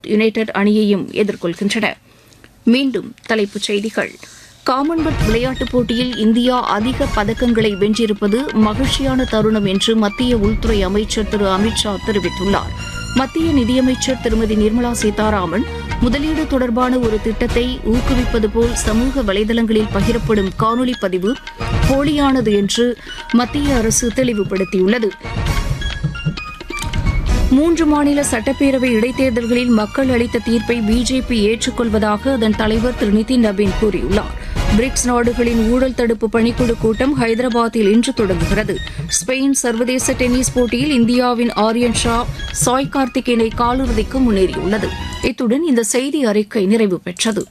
United அணியையும் எதிர்கொள்கின்றன மீண்டும் தலைப்புச் செய்திகள் காமன்வெல்த் விளையாட்டுப் போட்டியில் இந்தியா அதிக பதக்கங்களை வென்றிருப்பது மகிழ்ச்சியான தருணம் என்று மத்திய உள்துறை அமைச்சர் திரு அமித்ஷா தெரிவித்துள்ளார் மத்திய நிதியமைச்சர் திருமதி நிர்மலா சீதாராமன் முதலீடு தொடர்பான ஒரு திட்டத்தை ஊக்குவிப்பது போல் சமூக வலைதளங்களில் பகிரப்படும் காணொலி பதிவு போலியானது என்று மத்திய அரசு தெளிவுபடுத்தியுள்ளது மூன்று மாநில சட்டப்பேரவை இடைத்தேர்தல்களில் மக்கள் அளித்த தீர்ப்பை பிஜேபி ஏற்றுக்கொள்வதாக அதன் தலைவர் திரு நிதின் நபீன் கூறியுள்ளார் பிரிக்ஸ் நாடுகளின் ஊழல் தடுப்பு பணிக்குழு கூட்டம் ஹைதராபாத்தில் இன்று தொடங்குகிறது ஸ்பெயின் சர்வதேச டென்னிஸ் போட்டியில் இந்தியாவின் ஆரியன் ஷா சாய் கார்த்திக் இணை காலிறுதிக்கு முன்னேறியுள்ளது இத்துடன் இந்த செய்தி அறிக்கை நிறைவு பெற்றது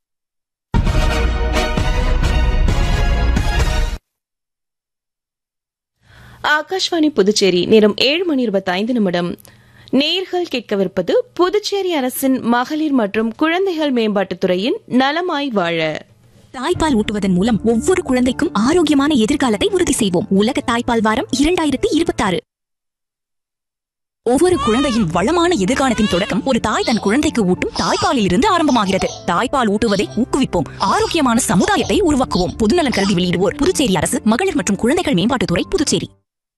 ஆகாஷ்வாணி புதுச்சேரி நேரம் ஏழு மணி இருபத்தைந்து நிமிடம் நேர்கள் கேட்கவிருப்பது புதுச்சேரி அரசின் மகளிர் மற்றும் குழந்தைகள் மேம்பாட்டுத்துறையின் நலமாய் வாழ தாய்ப்பால் ஊட்டுவதன் மூலம் ஒவ்வொரு குழந்தைக்கும் ஆரோக்கியமான எதிர்காலத்தை உறுதி செய்வோம் உலக தாய்ப்பால் வாரம் இரண்டாயிரத்தி இருபத்தி ஆறு ஒவ்வொரு குழந்தையின் வளமான எதிர்காலத்தின் தொடக்கம் ஒரு தாய் தன் குழந்தைக்கு ஊட்டும் தாய்ப்பாலில் இருந்து ஆரம்பமாகிறது தாய்ப்பால் ஊட்டுவதை ஊக்குவிப்போம் ஆரோக்கியமான சமுதாயத்தை உருவாக்குவோம் பொதுநலன் கல்வி வெளியிடுவோர் புதுச்சேரி அரசு மகளிர் மற்றும் குழந்தைகள் மேம்பாட்டுத்துறை புதுச்சேரி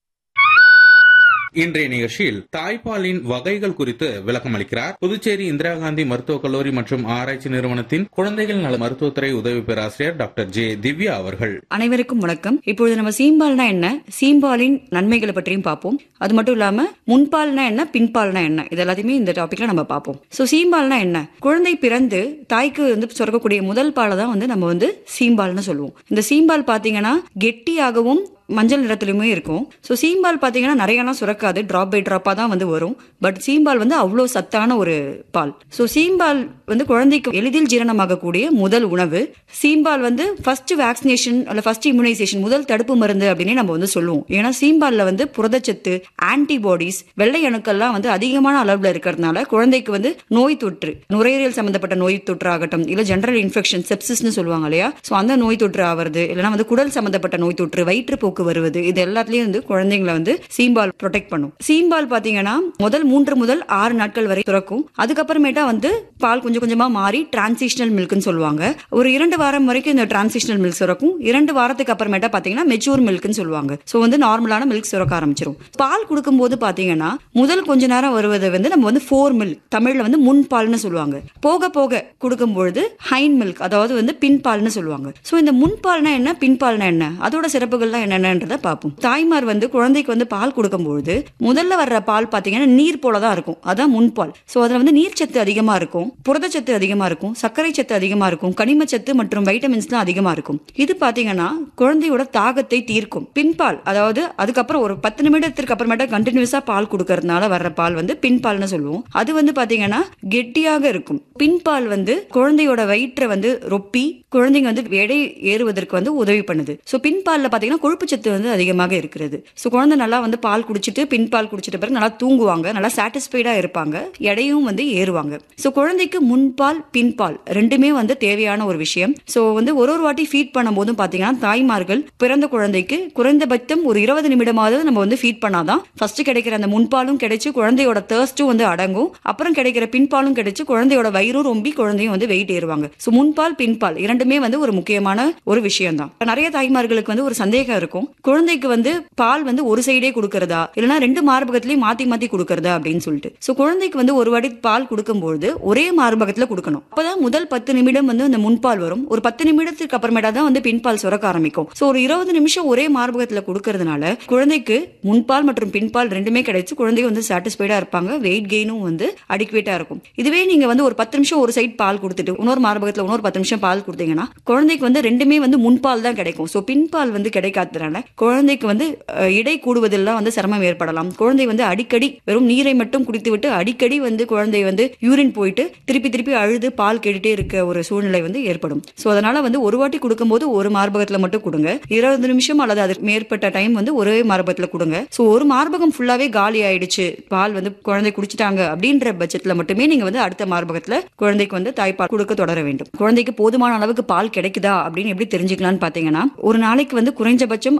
இன்றைய நிகழ்ச்சியில் தாய்ப்பாலின் வகைகள் குறித்து விளக்கம் அளிக்கிறார் புதுச்சேரி இந்திரா காந்தி மருத்துவக் கல்லூரி மற்றும் ஆராய்ச்சி நிறுவனத்தின் குழந்தைகள் நல மருத்துவத்துறை உதவி பேராசிரியர் டாக்டர் ஜே திவ்யா அவர்கள் அனைவருக்கும் வணக்கம் இப்பொழுது நம்ம சீம்பால்னா என்ன சீம்பாலின் நன்மைகளை பற்றியும் பார்ப்போம் அது மட்டும் இல்லாம முன்பால்னா என்ன பின்பால்னா என்ன இது எல்லாத்தையுமே இந்த டாபிக்ல நம்ம பார்ப்போம் ஸோ சீம்பால்னா என்ன குழந்தை பிறந்து தாய்க்கு வந்து சுரக்கக்கூடிய முதல் பாலை தான் வந்து நம்ம வந்து சீம்பால்னு சொல்லுவோம் இந்த சீம்பால் பாத்தீங்கன்னா கெட்டியாகவும் மஞ்சள் நிறத்துலையுமே இருக்கும் ஸோ சீம்பால் பார்த்தீங்கன்னா நிறையலாம் சுரக்காது ட்ராப் பை ட்ராப்பாக தான் வந்து வரும் பட் சீம்பால் வந்து அவ்வளோ சத்தான ஒரு பால் ஸோ சீம்பால் வந்து குழந்தைக்கு எளிதில் ஜீரணமாகக்கூடிய முதல் உணவு சீம்பால் வந்து ஃபர்ஸ்ட் வேக்சினேஷன் அல்ல ஃபர்ஸ்ட் இம்யூனைசேஷன் முதல் தடுப்பு மருந்து அப்படின்னு நம்ம வந்து சொல்லுவோம் ஏன்னா சீம்பாலில் வந்து புரதச்சத்து ஆன்டிபாடிஸ் வெள்ளை அணுக்கள்லாம் வந்து அதிகமான அளவில் இருக்கிறதுனால குழந்தைக்கு வந்து நோய் தொற்று நுரையீரல் சம்பந்தப்பட்ட நோய் தொற்று ஆகட்டும் இல்லை ஜெனரல் இன்ஃபெக்ஷன் செப்சிஸ்னு சொல்லுவாங்க இல்லையா ஸோ அந்த நோய் தொற்று ஆகிறது இல்லைனா வந்து குடல் சம்பந்தப்பட்ட நோய் தொற்று வயிற்றுப்போக்கு வருவது இது எல்லாத்துலயும் வந்து குழந்தைங்களை வந்து சீம்பால் ப்ரொடெக்ட் பண்ணும் சீம்பால் பாத்தீங்கன்னா முதல் மூன்று முதல் ஆறு நாட்கள் வரை சுரக்கும் அதுக்கப்புறமேட்டா வந்து பால் கொஞ்சம் கொஞ்சமா மாறி டிரான்சிஷனல் மில்க்னு சொல்லுவாங்க ஒரு இரண்டு வாரம் வரைக்கும் இந்த டிரான்சிஷனல் மில்க் சுரக்கும் இரண்டு வாரத்துக்கு அப்புறமேட்டா பாத்தீங்கன்னா மெச்சூர் மில்க்னு சொல்லுவாங்க ஸோ வந்து நார்மலான மில்க் சுரக்க ஆரம்பிச்சிரும் பால் கொடுக்கும்போது பாத்தீங்கன்னா முதல் கொஞ்ச நேரம் வருவதை வந்து நம்ம வந்து ஃபோர் மில்க் தமிழ்ல வந்து முன் பால்னு சொல்லுவாங்க போக போக கொடுக்கும்பொழுது ஹைன் மில்க் அதாவது வந்து பின்பால்னு சொல்லுவாங்க ஸோ இந்த முன்பால்னா என்ன பின்பால்னா என்ன அதோட சிறப்புகள்லாம் என்னென்னன்றத பார்ப்போம் தாய்மார் வந்து குழந்தைக்கு வந்து பால் கொடுக்கும்பொழுது முதல்ல வர்ற பால் பார்த்தீங்கன்னா நீர் போல தான் இருக்கும் அதான் முன்பால் ஸோ அதில் வந்து நீர்ச்சத்து அதிகமாக இருக்கும் புரதச்சத்து அதிகமாக இருக்கும் சர்க்கரை சத்து அதிகமாக இருக்கும் கனிமச்சத்து மற்றும் வைட்டமின்ஸ்லாம் அதிகமாக இருக்கும் இது பார்த்தீங்கன்னா குழந்தையோட தாகத்தை தீர்க்கும் பின்பால் அதாவது அதுக்கப்புறம் ஒரு பத்து நிமிடத்திற்கு அப்புறமேட்டா கண்டினியூஸாக பால் கொடுக்கறதுனால வர்ற பால் வந்து பின்பால்னு சொல்லுவோம் அது வந்து பார்த்தீங்கன்னா கெட்டியாக இருக்கும் பின்பால் வந்து குழந்தையோட வயிற்றை வந்து ரொப்பி குழந்தைங்க வந்து எடை ஏறுவதற்கு வந்து உதவி பண்ணுது ஸோ பின்பாலில் பார்த்தீங்கன்னா கொழுப்புச்சத்து வந்து அதிகமாக இருக்கிறது ஸோ குழந்தை நல்லா வந்து பால் குடிச்சிட்டு பின்பால் குடிச்சிட்ட பிறகு நல்லா தூங்குவாங்க நல்லா சாட்டிஸ்ஃபைடா இருப்பாங்க எடையும் வந்து ஏறுவாங்க ஸோ குழந்தைக்கு முன்பால் பின்பால் ரெண்டுமே வந்து தேவையான ஒரு விஷயம் ஸோ வந்து ஒரு ஒரு வாட்டி ஃபீட் பண்ணும்போதும் பார்த்தீங்கன்னா தாய்மார்கள் பிறந்த குழந்தைக்கு குறைந்தபட்சம் ஒரு இருபது நிமிடமாவது நம்ம வந்து ஃபீட் பண்ணாதான் ஃபர்ஸ்ட் கிடைக்கிற அந்த முன்பாலும் கிடைச்சு குழந்தையோட தேர்ஸ்டும் வந்து அடங்கும் அப்புறம் கிடைக்கிற பின்பாலும் கிடைச்சு குழந்தையோட வயிறும் ரொம்பி குழந்தையும் வந்து வெயிட் ஏறுவாங்க ஸோ முன்பால் பின்பால் இரண்டுமே வந்து ஒரு முக்கியமான ஒரு விஷயம் தான் நிறைய தாய்மார்களுக்கு வந்து ஒரு சந்தேகம் இருக்கும் குழந்தைக்கு வந்து பால் வந்து ஒரு சைடே கொடுக்கறதா இல்லைன்னா ரெண்டு மார்பகத்திலயும் மாத்தி மாத்தி கொடுக்கறதா அப்படின்னு சொல்லிட்டு ஸோ குழந்தைக்கு வந்து ஒரு வாட்டி பால் கொடுக்கும்போது ஒரே மார்பகத்துல கொடுக்கணும் அப்பதான் முதல் பத்து நிமிடம் வந்து அந்த முன்பால் வரும் ஒரு பத்து நிமிடத்துக்கு அப்புறமேட்டா தான் வந்து பின்பால் சுரக்க ஆரம்பிக்கும் ஸோ ஒரு இருபது நிமிஷம் ஒரே மார்பகத்துல கொடுக்கறதுனால குழந்தைக்கு முன்பால் மற்றும் பின்பால் ரெண்டுமே கிடைச்சு குழந்தை வந்து சாட்டிஸ்ஃபைடா இருப்பாங்க வெயிட் கெயினும் வந்து அடிக்குவேட்டா இருக்கும் இதுவே நீங்க வந்து ஒரு பத்து நிமிஷம் ஒரு சைடு பால் கொடுத்துட்டு இன்னொரு மார்பகத்துல இன்னொரு பத்து நிமிஷம் பால் கொடுத்தீங்கன்னா குழந்தைக்கு வந்து ரெண்டுமே வந்து முன்பால் தான் கிடைக்கும் ஸோ பின்பால் வந்து கிடைக்காததுனால குழந்தைக்கு வந்து அஹ், இடை கூடுவதெல்லாம் வந்து சிரமம் ஏற்படலாம் குழந்தை வந்து அடிக்கடி வெறும் நீரை மட்டும் குடித்து விட்டு அடிக்கடி வந்து குழந்தை வந்து யூரின் போயிட்டு திருப்பி திருப்பி அழுது பால் கேட்டுட்டே இருக்க ஒரு சூழ்நிலை வந்து ஏற்படும் ஸோ அதனால வந்து ஒரு வாட்டி கொடுக்கும்போது ஒரு மார்பகத்துல மட்டும் கொடுங்க இருபது நிமிஷம் அல்லது அதுக்கு மேற்பட்ட டைம் வந்து ஒரே மார்பகத்துல கொடுங்க ஸோ ஒரு மார்பகம் ஃபுல்லாவே காலி ஆயிடுச்சு பால் வந்து குழந்தை குடிச்சிட்டாங்க அப்படின்ற பட்சத்துல மட்டுமே நீங்க வந்து அடுத்த மார்பகத்துல குழந்தைக்கு வந்து தாய்ப்பால் கொடுக்க தொடர வேண்டும் குழந்தைக்கு போதுமான அளவுக்கு பால் கிடைக்குதா அப்படின்னு எப்படி தெரிஞ்சுக்கலாம்னு பாத்தீங்கன்னா ஒரு நாளைக்கு வந்து குறைஞ்சபட்சம்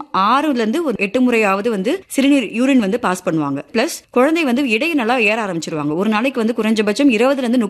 ஆறுல இருந்து ஒரு எட்டு முறையாவது வந்து சிறுநீர் யூரின் வந்து பாஸ் பண்ணுவாங்க பிளஸ் குழந்தை வந்து எடை நல்லா ஏற ஆரம்பிச்சிருவாங்க ஒரு நாளைக்கு வந்து குறைஞ்சபட்சம் இருபதுல இருந்து